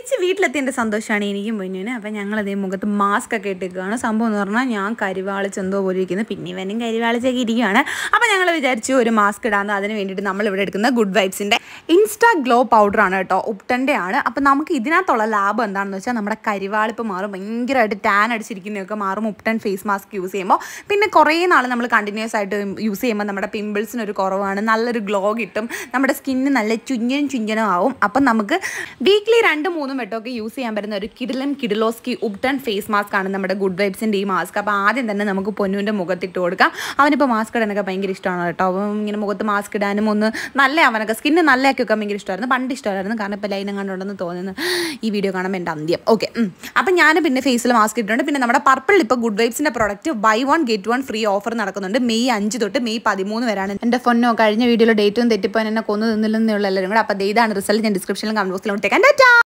തിരിച്ച് വീട്ടിലെത്തിയതിൻ്റെ സന്തോഷമാണ് എനിക്കും പൊന്നുവിന് അപ്പം ഞങ്ങളതേ മുഖത്ത് മാസ്ക് ഒക്കെ ഇട്ടിരിക്കുകയാണ് സംഭവം എന്ന് പറഞ്ഞാൽ ഞാൻ കരിവാളിച്ച് എന്തോ പോലെ ഇരിക്കുന്നു പിന്നെ ഇവനും കരിവാളിച്ചൊക്കെ ഇരിക്കുകയാണ് അപ്പം ഞങ്ങൾ വിചാരിച്ചു ഒരു മാസ്ക് ഇടാമെന്ന് അതിന് വേണ്ടിയിട്ട് നമ്മൾ ഇവിടെ എടുക്കുന്ന ഗുഡ് വൈബ്സിൻ്റെ ഇൻസ്റ്റാ ഗ്ലോ പൗഡർ ആണ് കേട്ടോ ഉപ്ടൻ്റെ ആണ് അപ്പം നമുക്ക് ഇതിനകത്തുള്ള ലാഭം എന്താണെന്ന് വെച്ചാൽ നമ്മുടെ കരിവാളിപ്പ് മാറും ഭയങ്കരമായിട്ട് ടാൻ അടിച്ചിരിക്കുന്നതൊക്കെ മാറും ഉപ്ടൻ ഫേസ് മാസ്ക് യൂസ് ചെയ്യുമ്പോൾ പിന്നെ കുറേ നാൾ നമ്മൾ കണ്ടിന്യൂസ് ആയിട്ട് യൂസ് ചെയ്യുമ്പോൾ നമ്മുടെ പിമ്പിൾസിന് ഒരു കുറവാണ് നല്ലൊരു ഗ്ലോ കിട്ടും നമ്മുടെ സ്കിന്ന് നല്ല ചുഞ്ഞനും ചുഞ്ഞനും ആവും അപ്പം നമുക്ക് വീക്ക്ലി രണ്ട് മൂന്നും വട്ടമൊക്കെ യൂസ് ചെയ്യാൻ പറ്റുന്ന ഒരു കിഡിലൻ കിഡിലോസ്കി ഉപ്ടൺ ഫേസ് മാസ്ക് ആണ് നമ്മുടെ ഗുഡ് വൈബ്സിൻ്റെ ഈ മാസ്ക് അപ്പോൾ ആദ്യം തന്നെ നമുക്ക് പൊന്നുവിൻ്റെ മുഖത്തിട്ട് കൊടുക്കാം അവനിപ്പോൾ മാസ്ക് ഇടാനൊക്കെ ഭയങ്കര ഇഷ്ടമാണ് കേട്ടോ അവൻ ഇങ്ങനെ മുഖത്ത് മാസ്ക് ഇടാനും ഒന്ന് നല്ല അവനൊക്കെ സ്കിന്ന് നല്ലതൊക്കെ വെക്കാൻ ഭയങ്കര ഇഷ്ടമായിരുന്നു പണ്ട് ഇഷ്ടമായിരുന്നു കാരണം ഇപ്പോൾ ലൈനം കണ്ടുണ്ടെന്ന് തോന്നുന്നു ഈ വീഡിയോ കാണുമ്പോൾ എൻ്റെ അന്ത്യം ഓക്കെ അപ്പം ഞാൻ പിന്നെ ഫേസിൽ മാസ്ക് ഇട്ടിട്ടുണ്ട് പിന്നെ നമ്മുടെ പർപ്പിൾ ഇപ്പോൾ ഗുഡ് വൈബ്സിൻ്റെ product buy one get one free offer നടക്കുന്നുണ്ട് മെയ് അഞ്ച് തൊട്ട് മെയ് പതിമൂന്ന് വരെയാണ് എൻ്റെ ഫോനോ കഴിഞ്ഞ വീഡിയോയിൽ ഡേറ്റും തെറ്റിപ്പോൻ എന്നെ കൊന്നു നിന്നില്ലെന്നുള്ള എല്ലാവരും കൂടെ അപ്പോൾ ദേ ഇതാണ് റിസൾട്ട് ഞാൻ ഡിസ്ക്രിപ്ഷനിലും കമന്റ് ബോക്സിലും ഇട്ടേക്കാം ടാറ്റാ